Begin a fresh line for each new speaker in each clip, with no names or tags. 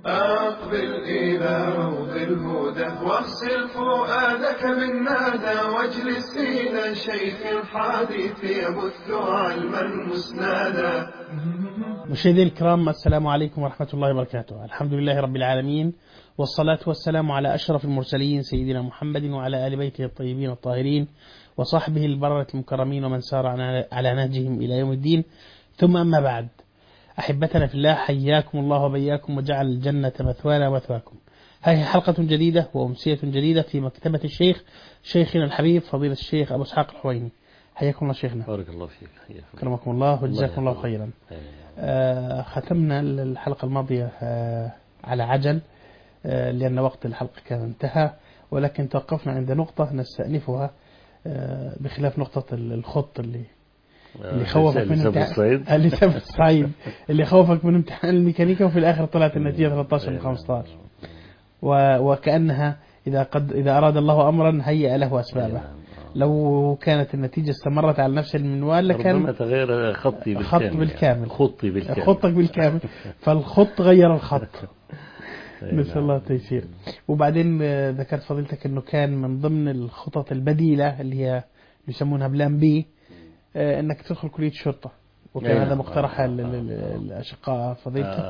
أقبل إلى روض الهدى واغسل فؤادك بالنادى واجلس إلى شيخ الحديث يبث علما مسنادا
مشاهدينا الكرام السلام عليكم ورحمة الله وبركاته الحمد لله رب العالمين والصلاة والسلام على أشرف المرسلين سيدنا محمد وعلى آل بيته الطيبين الطاهرين وصحبه البررة المكرمين ومن سار على نهجهم إلى يوم الدين ثم أما بعد أحبتنا في الله حياكم الله وبياكم وجعل الجنة مثوانا ومثواكم هذه حلقة جديدة وأمسية جديدة في مكتبة الشيخ شيخنا الحبيب فضيلة الشيخ أبو إسحاق الحويني حياكم الله شيخنا
بارك الله فيك
كرمكم الله وجزاكم الله خيرا آه ختمنا الحلقة الماضية آه على عجل آه لأن وقت الحلقة كان انتهى ولكن توقفنا عند نقطة نستأنفها آه بخلاف نقطة الخط اللي اللي خوفك من امتحان اللي ساب الصعيد اللي خوفك من امتحان الميكانيكا وفي الاخر طلعت النتيجه 13 من 15 و... وكانها اذا قد اذا اراد الله امرا هيأ له اسبابه لو كانت النتيجه استمرت على نفس المنوال لكان
ربما تغير خطي بالكامل
خط بالكامل
خطي بالكامل
خطك بالكامل فالخط غير الخط نسأل الله التيسير وبعدين ذكرت فضيلتك انه كان من ضمن الخطط البديله اللي هي يسمونها بلان بي انك تدخل كليه الشرطه وكان هذا مقترح الاشقاء فضيلتك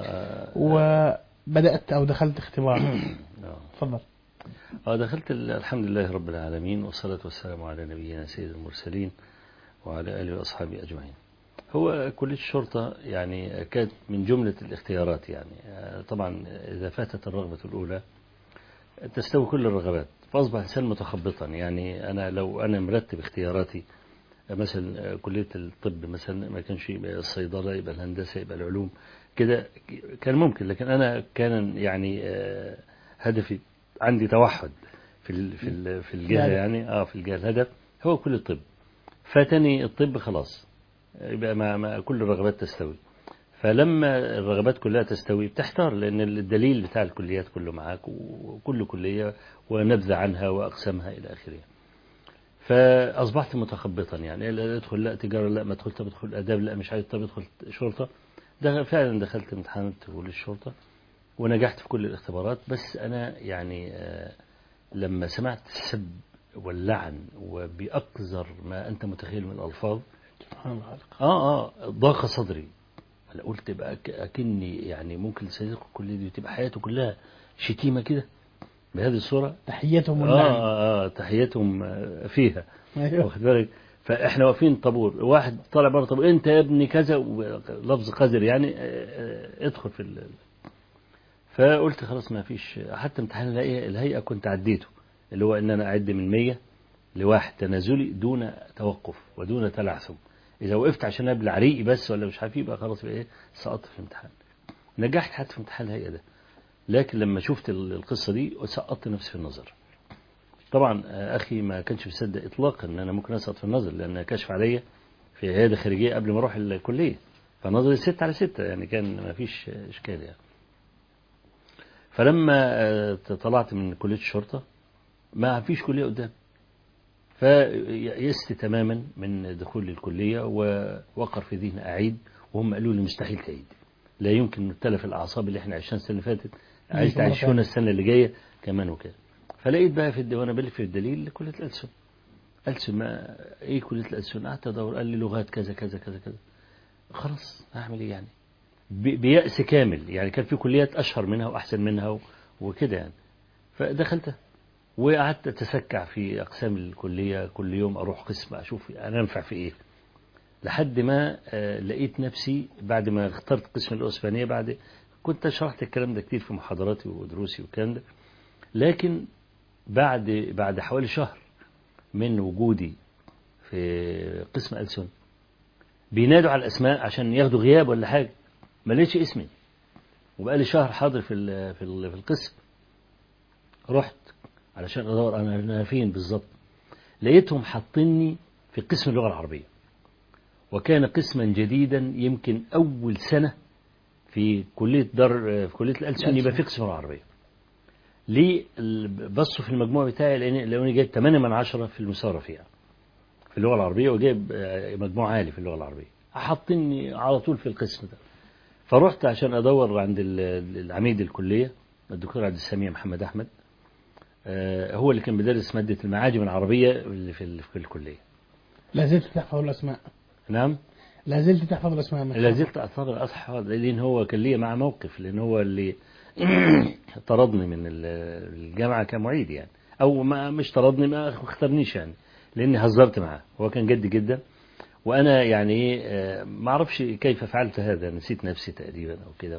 وبدات او دخلت اختبار تفضل
اه دخلت الحمد لله رب العالمين والصلاه والسلام على نبينا سيد المرسلين وعلى اله واصحابه اجمعين هو كليه الشرطه يعني كانت من جمله الاختيارات يعني طبعا اذا فاتت الرغبه الاولى تستوي كل الرغبات فاصبح الانسان متخبطا يعني انا لو انا مرتب اختياراتي مثلا كلية الطب مثلا ما كانش يبقى الصيدلة يبقى الهندسة يبقى العلوم كده كان ممكن لكن أنا كان يعني هدفي عندي توحد في في في الجهة يعني اه في الجهة الهدف هو كل الطب فاتني الطب خلاص يبقى ما, ما كل الرغبات تستوي فلما الرغبات كلها تستوي بتحتار لأن الدليل بتاع الكليات كله معاك وكل كلية ونبذة عنها وأقسامها إلى آخره فأصبحت متخبطا يعني لا ادخل لا تجارة لا ما ادخل طب ادخل آداب لا مش عايز طب ادخل شرطة ده فعلا دخلت امتحانات كلية الشرطة ونجحت في كل الاختبارات بس أنا يعني لما سمعت السب واللعن وبأقذر ما أنت متخيل من الألفاظ آه آه ضاق صدري أنا قلت بقى أكني يعني ممكن سيدك الكلية دي تبقى حياته كلها شتيمة كده بهذه الصورة
تحيتهم
آه, آه, آه تحيتهم فيها أيوه. واخد بالك فاحنا واقفين طابور واحد طالع بره طابور انت يا ابني كذا لفظ قذر يعني ادخل في ال... فقلت خلاص ما فيش حتى امتحان الهيئة, الهيئة كنت عديته اللي هو ان انا اعد من 100 لواحد تنازلي دون توقف ودون تلعثم اذا وقفت عشان ابلع ريقي بس ولا مش عارف يبقى خلاص يبقى ايه سقطت في الامتحان نجحت حتى في امتحان الهيئة ده لكن لما شفت القصة دي سقطت نفسي في النظر طبعا أخي ما كانش مصدق إطلاقا أن أنا ممكن أسقط في النظر لأن كشف عليا في عيادة خارجية قبل ما أروح الكلية فنظري ستة على ستة يعني كان ما فيش إشكال يعني فلما طلعت من كلية الشرطة ما فيش كلية قدام فيأست تماما من دخول الكلية ووقر في ذهني أعيد وهم قالوا لي مستحيل تعيد لا يمكن نتلف الأعصاب اللي احنا عشنا السنة اللي فاتت عايز تعيشونا السنة اللي جاية كمان وكده فلقيت بقى في الديوانة بلف في الدليل كلية الألسن ألسن ما إيه كلية الألسن قعدت أدور قال لي لغات كذا كذا كذا كذا خلاص أعمل إيه يعني بيأس كامل يعني كان في كليات أشهر منها وأحسن منها وكده يعني فدخلتها وقعدت أتسكع في أقسام الكلية كل يوم أروح قسم أشوف أنا أنفع في إيه لحد ما لقيت نفسي بعد ما اخترت قسم الأسبانية بعد كنت شرحت الكلام ده كتير في محاضراتي ودروسي والكلام ده لكن بعد بعد حوالي شهر من وجودي في قسم ألسن بينادوا على الأسماء عشان ياخدوا غياب ولا حاجة ما لقيتش اسمي وبقى لي شهر حاضر في في في القسم رحت علشان ادور انا فين بالظبط لقيتهم حاطيني في قسم اللغه العربيه وكان قسما جديدا يمكن أول سنة في كلية دار في كلية الألسن يبقى في قسم العربية ليه بصوا في المجموع بتاعي لأن لأني جايب 8 من 10 في المسارة فيها في اللغة العربية وجايب مجموع عالي في اللغة العربية حاطيني على طول في القسم ده فرحت عشان ادور عند ال- العميد الكليه الدكتور عبد السميع محمد احمد آه، هو اللي كان بيدرس ماده المعاجم العربيه اللي في ال- في الكليه
لا زلت تحفظ الأسماء
نعم
لا زلت تحفظ الأسماء من
لا زلت أطلع أصحى لأن هو كان لي مع موقف لأن هو اللي طردني من ال- الجامعة كمعيد يعني أو ما مش طردني ما اختارنيش يعني لأني هزرت معاه هو كان جد جدا وأنا يعني إيه، آه، ما أعرفش كيف فعلت هذا نسيت نفسي تقريبا أو كده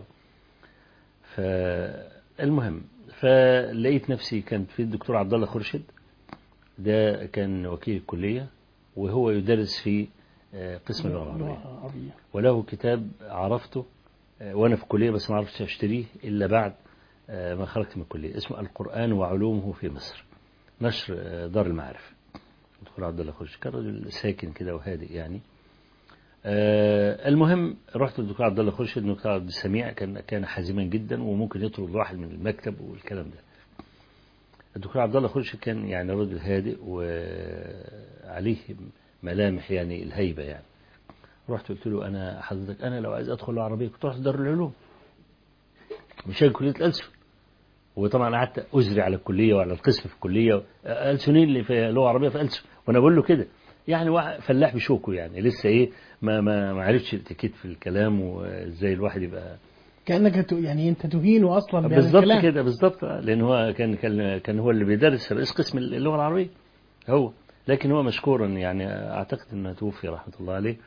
فالمهم فلقيت نفسي كان في الدكتور عبد الله خرشد ده كان وكيل الكلية وهو يدرس في آه، قسم اللغة العربية
اللغة العربية
وله كتاب عرفته آه، وانا في الكليه بس ما عرفتش اشتريه الا بعد آه، ما خرجت من الكليه اسمه القران وعلومه في مصر نشر آه، دار المعارف دكتور عبد الله خرش كان راجل ساكن كده وهادئ يعني آه، المهم رحت للدكتور عبد الله خرشد الدكتور عبد السميع كان كان حازما جدا وممكن يطرد واحد من المكتب والكلام ده الدكتور عبد الله خرشد كان يعني راجل هادئ وعليه ملامح يعني الهيبه يعني رحت قلت له انا حضرتك انا لو عايز ادخل العربيه كنت رحت دار العلوم مش هاجي كليه الألسن وطبعا قعدت ازري على الكليه وعلى القسم في الكليه ألسنين اللي في لغه عربيه في ألسن وانا بقول له كده يعني وا- فلاح بشوكه يعني لسه ايه ما ما ما عرفش الاتيكيت في الكلام وازاي الواحد يبقى
كأنك ت- يعني أنت تهينه أصلا بهذا
بالظبط
الكلام.
كده بالظبط لان هو كان كان كان هو اللي بيدرس رئيس قسم اللغه العربيه هو لكن هو مشكورا يعني اعتقد انه توفي رحمه الله عليه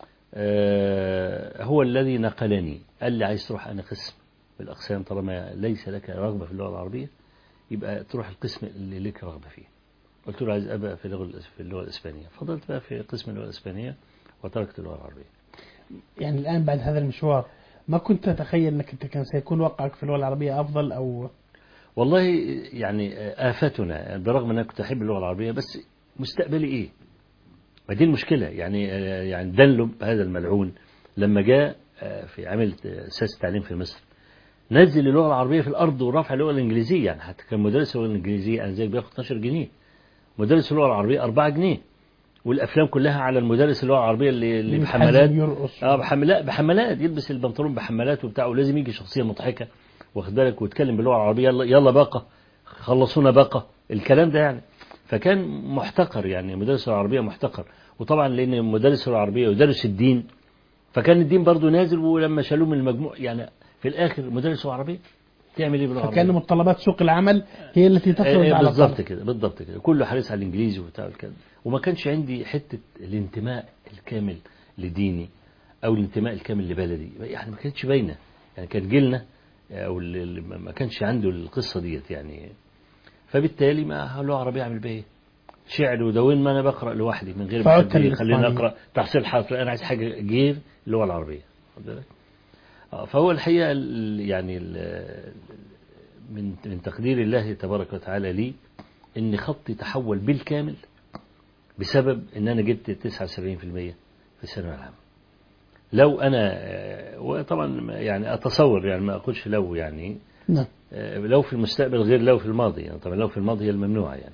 آه، هو الذي نقلني قال لي عايز تروح انا قسم في الاقسام طالما ليس لك رغبه في اللغه العربيه يبقى تروح القسم اللي لك رغبه فيه قلت له عايز ابقى في اللغه الإس- في اللغه الاسبانيه فضلت بقى في قسم اللغه الاسبانيه وتركت اللغه العربيه
يعني الآن بعد هذا المشوار ما كنت تتخيل أنك أنت كان سيكون وقعك في اللغة العربية أفضل أو
والله يعني آفتنا برغم أن أنا كنت أحب اللغة العربية بس مستقبلي إيه؟ ما دي المشكلة يعني يعني دنلب هذا الملعون لما جاء في عمل أساس التعليم في مصر نزل اللغة العربية في الأرض ورفع اللغة الإنجليزية يعني حتى كان مدرس اللغة الإنجليزية أنا زيك بياخد 12 جنيه مدرس اللغة العربية 4 جنيه والأفلام كلها على المدرس اللغة العربية اللي, اللي بحملات
يرقص
اه بحملات بحملات يلبس البنطلون بحملات وبتاع ولازم يجي شخصيه مضحكه واخد بالك ويتكلم باللغه العربيه يلا يلا باقه خلصونا باقه الكلام ده يعني فكان محتقر يعني مدرس العربيه محتقر وطبعا لان مدرس العربيه يدرس الدين فكان الدين برضه نازل ولما شالوه من المجموع يعني في الاخر مدرس العربيه تعمل ايه باللغه
فكان
العربيه؟
متطلبات سوق العمل هي التي تفرض
آه،
على
بالظبط
الطالب.
كده بالظبط كده كله حريص على الانجليزي وبتاع الكلام وما كانش عندي حته الانتماء الكامل لديني او الانتماء الكامل لبلدي يعني ما كانتش باينه يعني كان جيلنا او اللي اللي ما كانش عنده القصه ديت يعني فبالتالي ما اللغه العربيه اعمل بيها ايه؟ شعر ودواوين ما انا بقرا لوحدي من غير ما
فعدت
حد يخليني
للإسبانية.
اقرا تحصيل حاصل انا عايز حاجه غير اللغه العربيه واخد بالك؟ آه، فهو الحقيقه ال- يعني ال- من من تقدير الله تبارك وتعالى لي ان خطي تحول بالكامل بسبب ان انا جبت 79% في الثانويه العامه لو انا آه، وطبعا يعني اتصور يعني ما اقولش لو يعني
نعم
آه، لو في المستقبل غير لو في الماضي يعني طبعا لو في الماضي هي الممنوعه يعني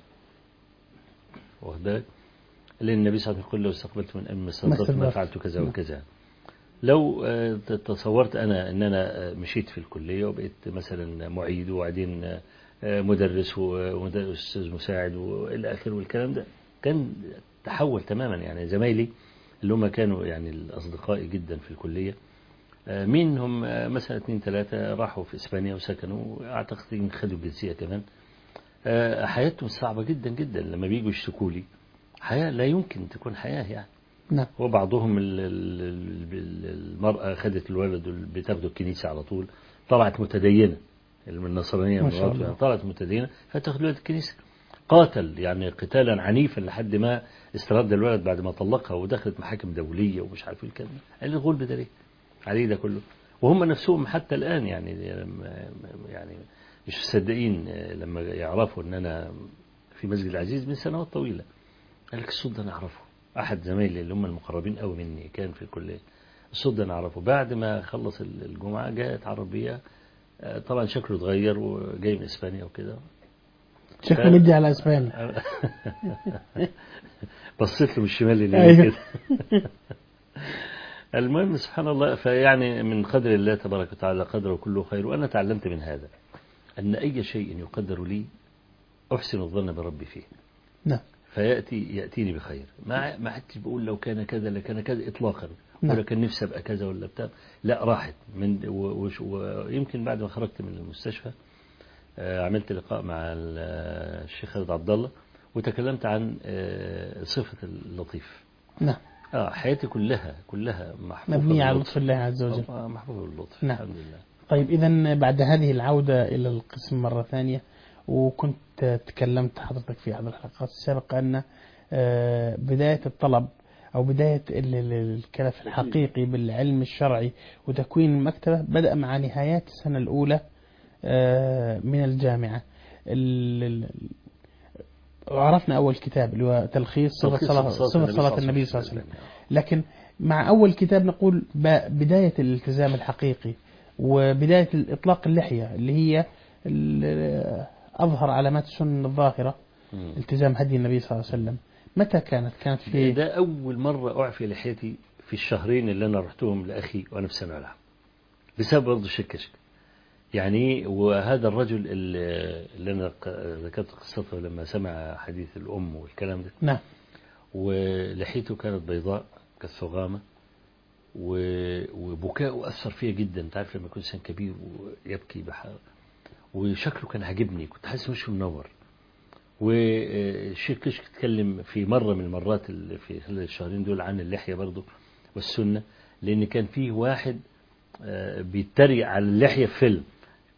واخد بالك لان النبي صلى الله عليه وسلم يقول لو استقبلت من امر ما استدبرت ما
استدبرت.
فعلت كذا وكذا لو آه، تصورت انا ان انا آه، مشيت في الكليه وبقيت مثلا معيد وبعدين آه، آه، مدرس ومدرس استاذ مساعد والى اخره والكلام ده كان تحول تماما يعني زمايلي اللي هم كانوا يعني الاصدقاء جدا في الكليه آه، منهم آه، مثلا اثنين ثلاثه راحوا في اسبانيا وسكنوا اعتقد ان خدوا الجنسيه كمان آه، حياتهم صعبه جدا جدا لما بيجوا يشتكوا لي حياه لا يمكن تكون حياه يعني
نعم
وبعضهم ال- ال- ال- المرأة خدت الولد وال- بتاخده الكنيسة على طول طلعت متدينة من النصرانية
ما شاء
مراته
الله.
يعني طلعت متدينة فتاخد الولد الكنيسة قاتل يعني قتالا عنيفا لحد ما استرد الولد بعد ما طلقها ودخلت محاكم دولية ومش عارف ايه الكلام ده قال لي الغلب ده ليه؟ عليه ده كله وهم نفسهم حتى الآن يعني يعني مش مصدقين لما يعرفوا ان انا في مسجد العزيز من سنوات طويلة قال لك الصوت ده انا اعرفه احد زمايلي اللي هم المقربين قوي مني كان في الكليه الصوت ده انا اعرفه بعد ما خلص الجمعه جاء اتعرف بيا آه، طبعا شكله اتغير وجاي من اسبانيا وكده
شكله مدي على اسباني
بصيت له من الشمال لليمين
أيوه.
كده المهم سبحان الله فيعني من قدر الله تبارك وتعالى قدره كله خير وأنا تعلمت من هذا أن أي شيء يقدر لي أحسن الظن بربي فيه
نعم
فيأتي يأتيني بخير ما ما عدتش بقول لو كان كذا لكان كذا إطلاقا
نعم.
ولا كان نفسي أبقى كذا ولا بتاع لا راحت من و- وش- ويمكن بعد ما خرجت من المستشفى آه، عملت لقاء مع ال- آه، الشيخ خالد عبد الله وتكلمت عن آه، صفة اللطيف
نعم
اه حياتي كلها كلها محفوظة
مبنية على
باللطف.
لطف الله عز وجل
آه، محفوظة باللطف
نعم.
الحمد لله
طيب إذا بعد هذه العودة إلى القسم مرة ثانية وكنت تكلمت حضرتك في أحد الحلقات السابقة أن آه، بداية الطلب أو بداية ال- ال- الكلف الحقيقي بالعلم الشرعي وتكوين المكتبة بدأ مع نهايات السنة الأولى آه، من الجامعة ال- ال- عرفنا أول كتاب اللي هو تلخيص صفة
تلخيص
صلاة, صفة صلاة النبي صلى الله عليه وسلم لكن مع أول كتاب نقول ب- بداية الالتزام الحقيقي وبداية إطلاق اللحية اللي هي ال- أظهر علامات السنة الظاهرة
مم.
التزام هدي النبي صلى الله عليه وسلم متى كانت كانت في
ده أول مرة أعفي لحيتي في الشهرين اللي أنا رحتهم لأخي وأنا في ثانوي العام بسبب برضه الشكشك يعني وهذا الرجل اللي اللي أنا ق- ذكرت قصته لما سمع حديث الأم والكلام ده
نعم
ولحيته كانت بيضاء كالثغامة و- وبكاؤه أثر فيا جدا أنت عارف لما يكون إنسان كبير ويبكي بح... وشكله كان عاجبني كنت حاسس وشه منور والشيخ كشك اتكلم في مرة من المرات اللي في خلال الشهرين دول عن اللحية برضه والسنة لأن كان فيه واحد آه، بيتريق على اللحية في فيلم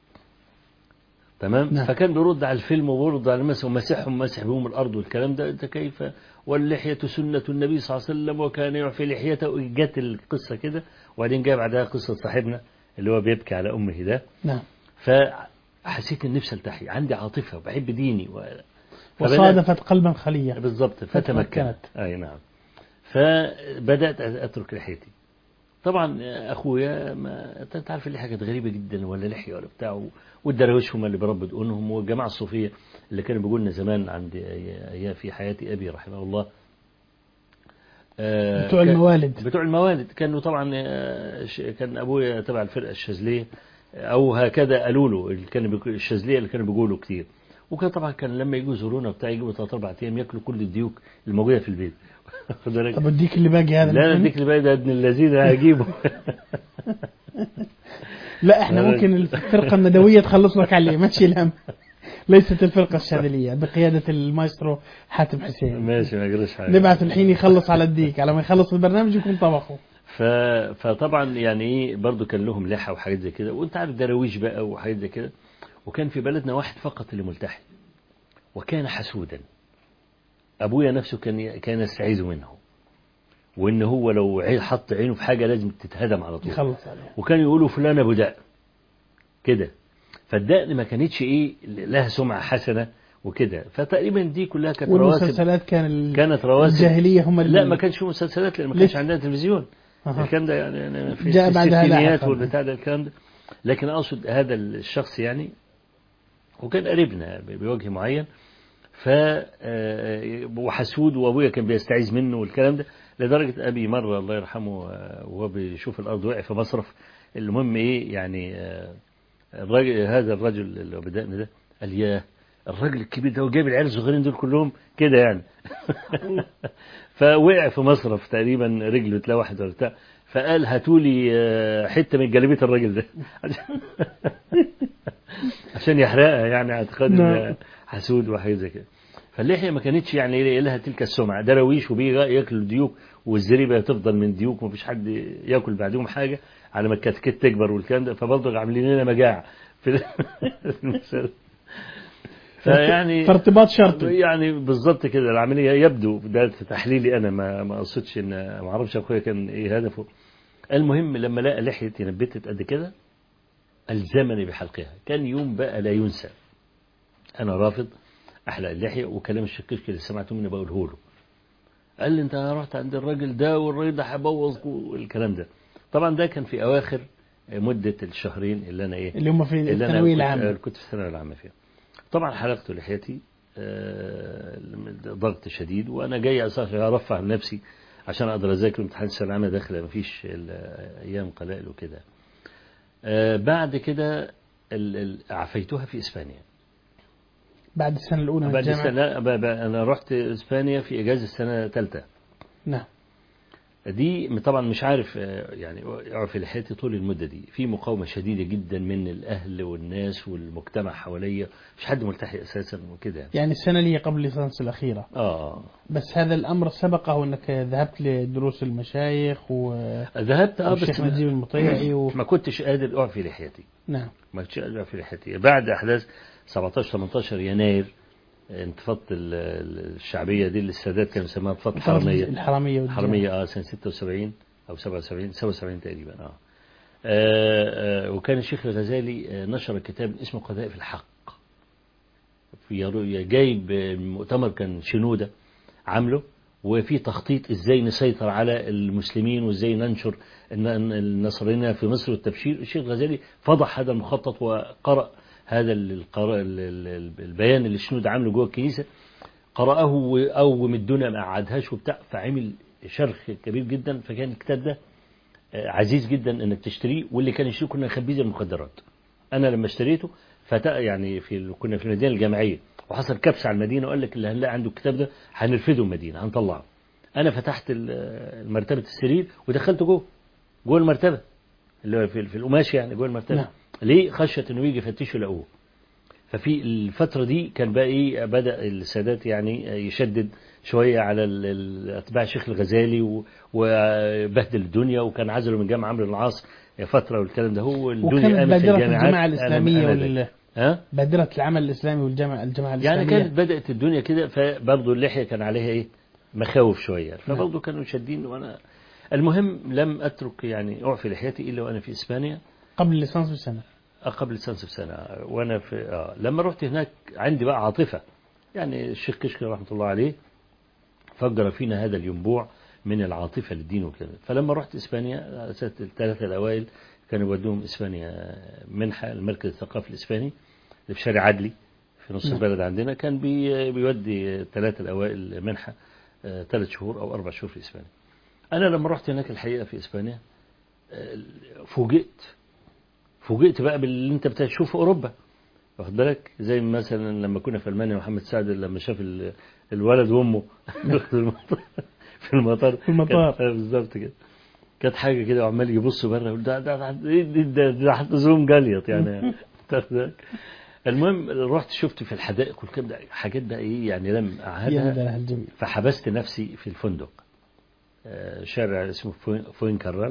تمام
نعم.
فكان بيرد على الفيلم وبيرد على المسح ومسحهم مسح بهم الارض والكلام ده انت كيف واللحيه سنه النبي صلى الله عليه وسلم وكان يعفي لحيته جت القصه كده وبعدين جاء بعدها قصه صاحبنا اللي هو بيبكي على امه ده
نعم
فحسيت ان نفسي التحي عندي عاطفه وبحب ديني و... فبدأت-
وصادفت قلبا خليا
بالضبط فتمكنت
فتمكنت.
اي نعم فبدات اترك لحيتي طبعا اخويا ما انت عارف اللحيه كانت غريبه جدا ولا لحيه ولا بتاع والدراويش هم اللي بربوا دقونهم والجماعه الصوفيه اللي كانوا بيقولوا لنا زمان عند ايام في حياه ابي رحمه الله آه،
بتوع
كان-
الموالد
بتوع الموالد كانوا طبعا آه، ش- كان ابويا تبع الفرقه الشاذليه او هكذا قالوا له اللي كانوا بيقولوا- الشاذليه اللي كانوا بيقولوا كتير وكان طبعا كان لما يجوا يزورونا بتاع يجوا ثلاث اربع ايام ياكلوا كل الديوك الموجوده في البيت خد بالك؟
طب اديك اللي باقي هذا
لا لا
مثلاً؟
اديك اللي باقي ده ابن الذين هجيبه
لا احنا
لا، لا.
ممكن الفرقة الندوية تخلص لك عليه ما تشيل هم ليست الفرقة الشاذلية بقيادة المايسترو حاتم حسين
ماشي ما يجريش حاجه
نبعث الحين يخلص على الديك على ما يخلص البرنامج يكون طبخه
ف... فطبعا يعني ايه برضه كان لهم لحى وحاجات زي كده وانت عارف دراويش بقى وحاجات زي كده وكان في بلدنا واحد فقط اللي ملتحي وكان حسودا ابويا نفسه كان كان يستعيذ منه وان هو لو عي- حط عينه في حاجه لازم تتهدم على طول
يخلص عليه
وكانوا يقولوا فلان ابو دقن كده فالدقن ما كانتش ايه لها سمعه حسنه وكده فتقريبا دي كلها كانت رواسب
والمسلسلات كان ال-
كانت رواسب
الجاهلية هم اللي
لا ما كانش في مسلسلات لان ما كانش
لسه.
عندنا تلفزيون
أها.
الكلام ده يعني يعني في
جاء
في
بعدها
الستينيات
لاحقاً.
والبتاع ده الكلام ده لكن اقصد هذا الشخص يعني وكان قريبنا بوجه معين ف آه، وحسود وابويا كان بيستعيذ منه والكلام ده لدرجه ابي مره الله يرحمه آه، وهو بيشوف الارض وقع في مصرف المهم ايه يعني آه، الراجل هذا الرجل اللي هو بدأنا ده قال ياه الراجل الكبير ده وجايب العيال الصغيرين دول كلهم كده يعني فوقع في مصرف تقريبا رجله تلاقي واحد ولا بتاع فقال هاتوا لي آه، حته من جلابيه الراجل ده عشان- عشان يحرقها يعني اعتقاد
نعم.
ان حسود وحاجه زي كده فاللحيه ما كانتش يعني لها تلك السمعه دراويش وبيجي ياكلوا ديوك والزريبه تفضل من ديوك ومفيش حد ياكل بعدهم حاجه على ما الكتكت تكبر والكلام ده فبرضه عاملين لنا مجاعه في في المسألة. فيعني
فارتباط شرطي
يعني بالظبط كده العمليه يبدو ده تحليلي انا ما ما اقصدش ان ما اعرفش اخويا كان ايه هدفه المهم لما لقى لحيتي نبتت قد كده الزمني بحلقها كان يوم بقى لا ينسى انا رافض احلق اللحيه وكلام الشكشك اللي سمعته مني بقوله له قال لي انت رحت عند الراجل ده والراجل ده هيبوظ والكلام ده طبعا ده كان في اواخر مده الشهرين اللي انا ايه
اللي هم في
اللي
الثانوية
أنا
العامة
كنت, كنت في الثانوية العامة فيها طبعا حلقت لحيتي آه، ضغط شديد وأنا جاي أصلا أرفع عن نفسي عشان اقدر اذاكر امتحان الثانويه العامه داخله مفيش إلا ايام قلائل وكده آه، بعد كده ال- ال- عفيتها في اسبانيا
بعد السنة الأولى من
بعد
الجامعة
السنة ب- ب- انا رحت اسبانيا في اجازه السنه الثالثه
نعم
دي طبعا مش عارف آه، يعني اعرف لحياتي طول المده دي في مقاومه شديده جدا من الاهل والناس والمجتمع حواليا مش حد ملتحي اساسا وكده يعني.
يعني السنة اللي هي قبل الليسانس الأخيرة
اه
بس هذا الأمر سبقه أنك ذهبت لدروس المشايخ و...
ذهبت اه بس
والشيخ نجيب المطيعي و...
ما كنتش قادر اعفي لحيتي
نعم
ما كنتش قادر اعفي لحيتي بعد احداث 17 18 يناير انتفاضه ال- ال- الشعبيه دي اللي السادات كان يسموها انتفاضه الحرميه
الحرمية والجامعة.
حرميه اه سنه 76 او 77 77 تقريبا اه, آه, آه وكان الشيخ الغزالي آه نشر كتاب اسمه قذائف الحق في يرو- جايب آه، مؤتمر كان شنوده عامله وفي تخطيط ازاي نسيطر على المسلمين وازاي ننشر الن- النصرانيه في مصر والتبشير الشيخ الغزالي فضح هذا المخطط وقرأ هذا القراء ال- ال- البيان اللي شنودة عامله جوه الكنيسة قرأه وقوم الدنيا ما قعدهاش وبتاع فعمل شرخ كبير جدا فكان الكتاب ده آه، عزيز جدا انك تشتريه واللي كان يشتريه كنا نخبيه زي المخدرات انا لما اشتريته فتا يعني في كنا في المدينه الجامعيه وحصل كبسه على المدينه وقال لك اللي هنلاقي عنده الكتاب ده هنرفده المدينه هنطلعه انا فتحت ال- مرتبه السرير ودخلته جوه جوه المرتبه اللي هو في, في القماش يعني جوه المرتبه
نعم.
ليه خشيه انه يجي يفتشوا يلاقوه ففي الفترة دي كان بقى ايه بدأ السادات يعني يشدد شوية على ال- ال- أتباع الشيخ الغزالي و- وبهدل الدنيا وكان عزله من جامع عمرو بن العاص فترة والكلام ده هو الدنيا
وكانت
قامت في
بادرة
الجامعات
الجماعة
أنا-
الإسلامية
أنا ده.
وال...
ها؟
بادرة العمل الإسلامي والجامعة الجماعة
يعني
الإسلامية
كانت بدأت الدنيا كده فبرضه اللحية كان عليها ايه مخاوف شوية فبرضه كانوا شادين وأنا المهم لم أترك يعني أعفي لحيتي إلا وأنا في إسبانيا
قبل الليسانس بسنة
قبل لسانس بسنة وأنا في آه لما رحت هناك عندي بقى عاطفة يعني الشيخ كشكي رحمة الله عليه فجر فينا هذا الينبوع من العاطفة للدين وكده فلما رحت إسبانيا سنة الثلاثة الأوائل كانوا يودوهم إسبانيا منحة المركز الثقافي الإسباني اللي في شارع عدلي في نص
نعم.
البلد عندنا كان بي بيودي الثلاثة الأوائل منحة آه، ثلاث شهور أو أربع شهور في إسبانيا أنا لما رحت هناك الحقيقة في إسبانيا آه، فوجئت فوجئت بقى باللي أنت بتشوفه في أوروبا واخد بالك زي مثلا لما كنا في المانيا محمد سعد لما شاف ال- الولد وامه في المطار في المطار
في المطار.
كانت- آه، بالظبط كده كانت حاجه كده وعمال يبص بره يقول ده ده ده إيه ده- ده ده حتى زوم جليط يعني تاخد بالك؟ المهم رحت شفت في الحدائق والكلام ده حاجات بقى ايه يعني لم
يا
اعهدها
ده الجميل
فحبست نفسي في الفندق آه، شارع اسمه فوين- فوين كرال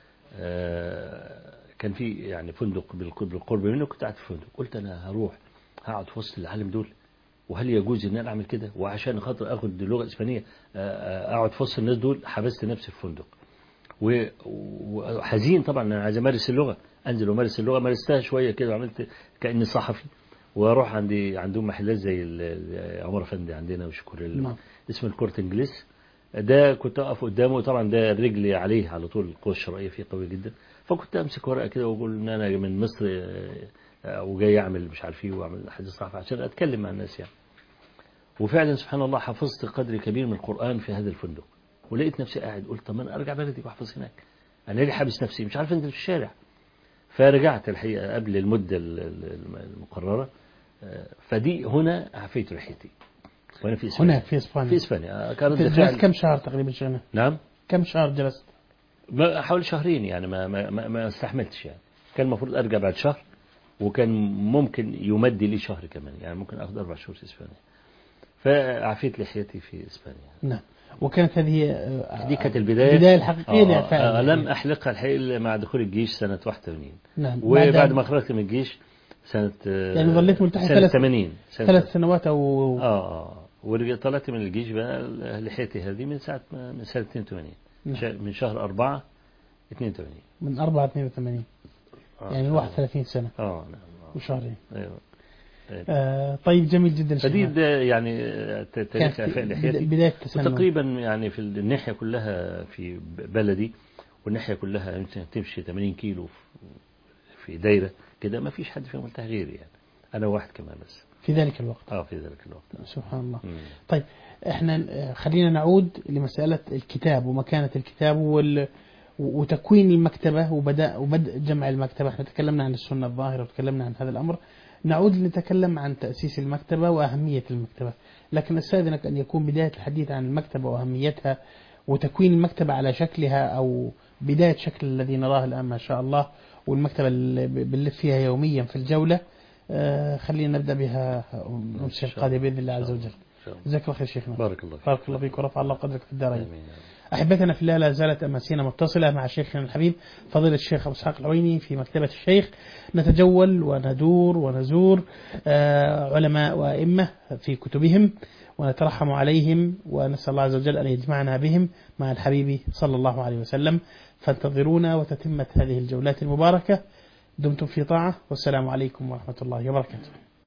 آه، كان في يعني فندق بالق- بالقرب منه كنت قاعد في فندق قلت انا هروح هقعد في وسط العالم دول وهل يجوز ان انا اعمل كده وعشان خاطر اخد اللغه الاسبانيه آه، آه، اقعد في وسط الناس دول حبست نفسي في فندق و- وحزين طبعا انا عايز امارس اللغه انزل وامارس اللغه مارستها شويه كده وعملت كاني صحفي واروح عندي عندهم محلات زي ال- ال- عمر افندي عندنا وشكر الله
نعم.
اسمه الكورت انجليس ده كنت اقف قدامه طبعا ده رجلي عليه على طول القوه الشرائيه فيه قويه جدا فكنت امسك ورقه كده واقول ان انا من مصر آه، وجاي اعمل مش عارف ايه واعمل حديث صحفي عشان اتكلم مع الناس يعني وفعلا سبحان الله حفظت قدر كبير من القران في هذا الفندق ولقيت نفسي قاعد قلت طب ما انا ارجع بلدي واحفظ هناك انا ليه حابس نفسي مش عارف انزل في الشارع فرجعت الحقيقه قبل المده ال- ال- المقرره آه، فدي هنا عفيت ريحتي وانا في اسبانيا
هناك في إسبانيا
في اسبانيا آه، كان رد
جلست
فعل
كم شهر تقريبا شغلة
نعم
كم شهر جلست
ما- حوالي شهرين يعني ما ما ما, ما استحملتش يعني كان المفروض ارجع بعد شهر وكان ممكن يمد لي شهر كمان يعني ممكن اخذ اربع شهور في اسبانيا فعفيت لحيتي في اسبانيا
نعم وكانت هذه آه،
دي كانت البدايه
البداية الحقيقية
آه
لإعفاء
آه
اللحية.
لم احلقها الحقيقه إلا مع دخول الجيش سنه 81
نعم
وبعد
بعد-
ما خرجت من الجيش سنه آه،
يعني ظليت ملتحي
سنه
ثلاث-
80 سنة
ثلاث سنوات أو
اه اه ورجعت طلعت من الجيش بقى لحيتي هذه من ساعه ما- من سنه 82
نعم.
شا- من شهر 4 82
من 4 82
آه.
يعني 31 سنة
اه نعم آه.
وشهرين
ايوه
آه طيب جميل جدا
فدي
شيخنا.
ده يعني آه، ت- تاريخ
كانت
اعفاء
بد-
لحيتي
بداية التسنن
وتقريبا يعني في الناحيه كلها في ب- بلدي والناحيه كلها يمكن تمشي 80 كيلو في- في دايره كده ما فيش حد فيهم ملتحي غيري يعني انا واحد كمان بس
في ذلك الوقت
اه في ذلك الوقت
سبحان الله
مم.
طيب احنا آه، خلينا نعود لمسألة الكتاب ومكانة الكتاب وال وتكوين المكتبة وبدأ وبدء جمع المكتبة احنا تكلمنا عن السنة الظاهرة وتكلمنا عن هذا الأمر نعود لنتكلم عن تأسيس المكتبة وأهمية المكتبة لكن استاذنك أن يكون بداية الحديث عن المكتبة وأهميتها وتكوين المكتبة على شكلها أو بداية شكل الذي نراه الآن ما شاء الله والمكتبة اللي بنلف فيها يوميا في الجولة آه، خلينا نبدأ بها أمس القادمة بإذن الله عز وجل
إن شاء الله.
جزاك الله خير شيخنا
بارك الله فيك
بارك الله فيك ورفع الله قدرك في الدارين
آمين.
أحبتنا في الله لا زالت أماسينا متصلة مع شيخنا الحبيب فضيلة الشيخ أبو إسحاق العويني في مكتبة الشيخ نتجول وندور ونزور آه، علماء وأئمة في كتبهم ونترحم عليهم ونسأل الله عز وجل أن يجمعنا بهم مع الحبيب صلى الله عليه وسلم فانتظرونا وتتمة هذه الجولات المباركة دمتم في طاعة والسلام عليكم ورحمة الله وبركاته